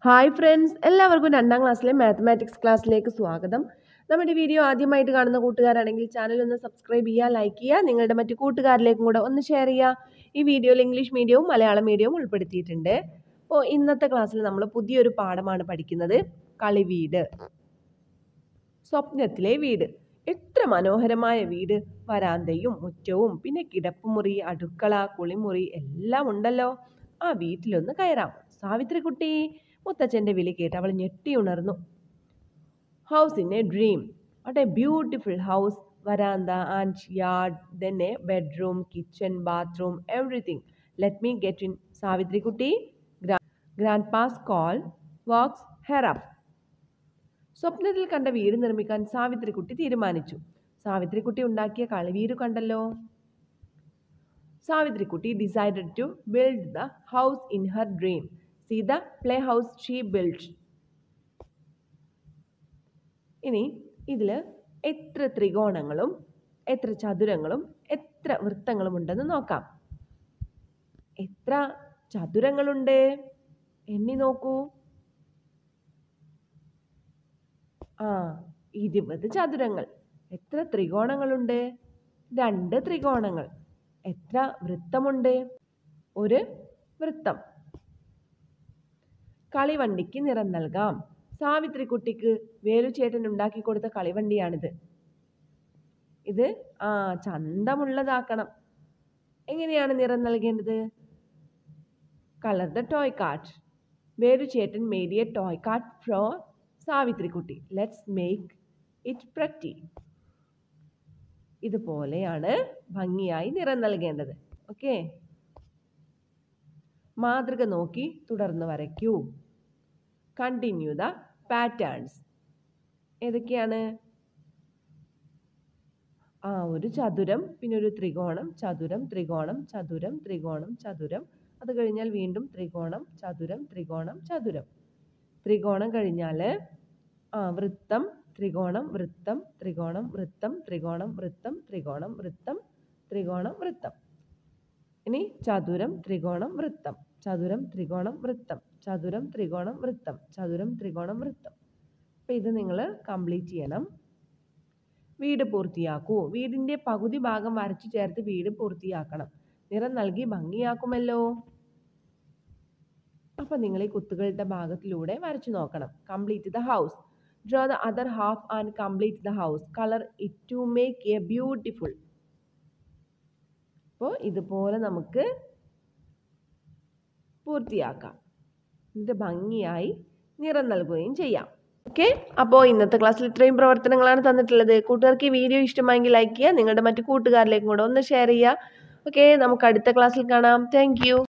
hi friends എല്ലാവർക്കും രണ്ടാം ക്ലാസ്സിലെ മാത്തമാറ്റിക്സ് ക്ലാസ്സിലേക്ക് സ്വാഗതം നമ്മുടെ വീഡിയോ ആദ്യമായിട്ട് കാണുന്ന കൂട്ടുകാരാണെങ്കിൽ ചാനൽ ഒന്ന് സബ്സ്ക്രൈബ് ചെയ്യുക ലൈക്ക് ചെയ്യുക നിങ്ങളുടെ മറ്റു കൂട്ടുകാരിലേക്കും കൂടെ ഒന്ന് ഷെയർ ചെയ്യുക ഈ വീഡിയോയിൽ ഇംഗ്ലീഷ് മീഡിയവും മലയാളം മീഡിയവും ഉൾപ്പെടുത്തിയിട്ടുണ്ട് അപ്പോൾ ഇന്നത്തെ ക്ലാസ്സിൽ നമ്മൾ പുതിയൊരു പാഠമാണ് പഠിക്കുന്നത് കളിവീട് സ്വപ്നത്തിലെ വീട് എത്ര മനോഹരമായ വീട് വരാന്തയും മുറ്റവും പിന്നെ കിടപ്പുമുറി അടുക്കള കുളിമുറി എല്ലാം ഉണ്ടല്ലോ ആ വീട്ടിലൊന്ന് കയറാം സാവിത്രിക്കുട്ടി മുത്തച്ഛൻ്റെ വിളി കേട്ട് അവൾ ഞെട്ടി ഉണർന്നു house in a dream what a beautiful house വരാന്ത and yard then a bedroom kitchen bathroom everything let me get in Savithrikutty grandpa's call wakes her up സ്വപ്നത്തിൽ കണ്ട വീട് നിർമ്മിക്കാൻ സാവിത്രിക്കുട്ടി തീരുമാനിച്ചു സാവിത്രിക്കുട്ടി ഉണ്ടാക്കിയ കളിവീട് കണ്ടല്ലോ Savithrikutty decided to build the house in her dream see the play house she build ഇനി ഇതിൽ എത്ര ത്രികോണങ്ങളും എത്ര ചതുരങ്ങളും എത്ര വൃത്തങ്ങളും ഉണ്ടെന്ന് നോക്കാം എത്ര ചതുരങ്ങളുണ്ട് എണ്ണി നോക്കൂ ആ ഇരുപത് ചതുരങ്ങൾ എത്ര ത്രികോണങ്ങളുണ്ട് രണ്ട് ത്രികോണങ്ങൾ എത്ര വൃത്തമുണ്ട് ഒരു വൃത്തം കളിവണ്ടിക്ക് നിറം നൽകാം സാവിത്രിക്കുട്ടിക്ക് വേലുചേട്ടൻ ഉണ്ടാക്കി കൊടുത്ത കളിവണ്ടിയാണിത് ഇത് ആ ചന്തമുള്ളതാക്കണം എങ്ങനെയാണ് നിറം നൽകേണ്ടത് കളർ ദ ടോയ് കാർട്ട് വേലുചേട്ടൻ made a toy cart for Savithrikutty let's make it pretty ഇതുപോലെയാണ് ഭംഗിയായി നിറം നൽകേണ്ടത് ഓക്കെ മാതൃക നോക്കി തുടർന്ന് വരയ്ക്കൂ കണ്ടിന്യൂ ദ പാറ്റേൺസ് ഏതൊക്കെയാണ് ആ ഒരു ചതുരം പിന്നെ ഒരു ത്രികോണം ചതുരം ത്രികോണം ചതുരം ത്രികോണം ചതുരം അത് കഴിഞ്ഞാൽ വീണ്ടും ത്രികോണം ചതുരം ത്രികോണം ചതുരം ത്രികോണം കഴിഞ്ഞാൽ ആ വൃത്തം ത്രികോണം വൃത്തം ത്രികോണം വൃത്തം ത്രികോണം വൃത്തം ത്രികോണം വൃത്തം ത്രികോണം വൃത്തം ഇനി ചതുരം ത്രികോണം വൃത്തം ചതുരം ത്രികോണം വൃത്തം ചതുരം ത്രികോണം വൃത്തം ചതുരം ത്രികോണം വൃത്തം അപ്പം ഇത് നിങ്ങൾ കംപ്ലീറ്റ് ചെയ്യണം വീട് പൂർത്തിയാക്കൂ വീടിൻ്റെ പകുതി ഭാഗം വരച്ചു ചേർത്ത് വീട് പൂർത്തിയാക്കണം നിറം നൽകി ഭംഗിയാക്കുമല്ലോ അപ്പം നിങ്ങൾ ഈ കുത്തുകളുടെ ഭാഗത്തിലൂടെ വരച്ചു നോക്കണം complete the house draw the other half and complete the house colour it to make a beautiful അപ്പോൾ ഇതുപോലെ നമുക്ക് പൂർത്തിയാക്കാം എന്നിട്ട് ഭംഗിയായി നിറം നൽകുകയും ചെയ്യാം ഓക്കെ അപ്പോൾ ഇന്നത്തെ ക്ലാസ്സിൽ ഇത്രയും പ്രവർത്തനങ്ങളാണ് തന്നിട്ടുള്ളത് കൂട്ടുകാർക്ക് ഈ വീഡിയോ ഇഷ്ടമായെങ്കിൽ ലൈക്ക് ചെയ്യുക നിങ്ങളുടെ മറ്റു കൂട്ടുകാരിലേക്കും കൂടെ ഒന്ന് ഷെയർ ചെയ്യുക ഓക്കെ നമുക്ക് അടുത്ത ക്ലാസ്സിൽ കാണാം താങ്ക്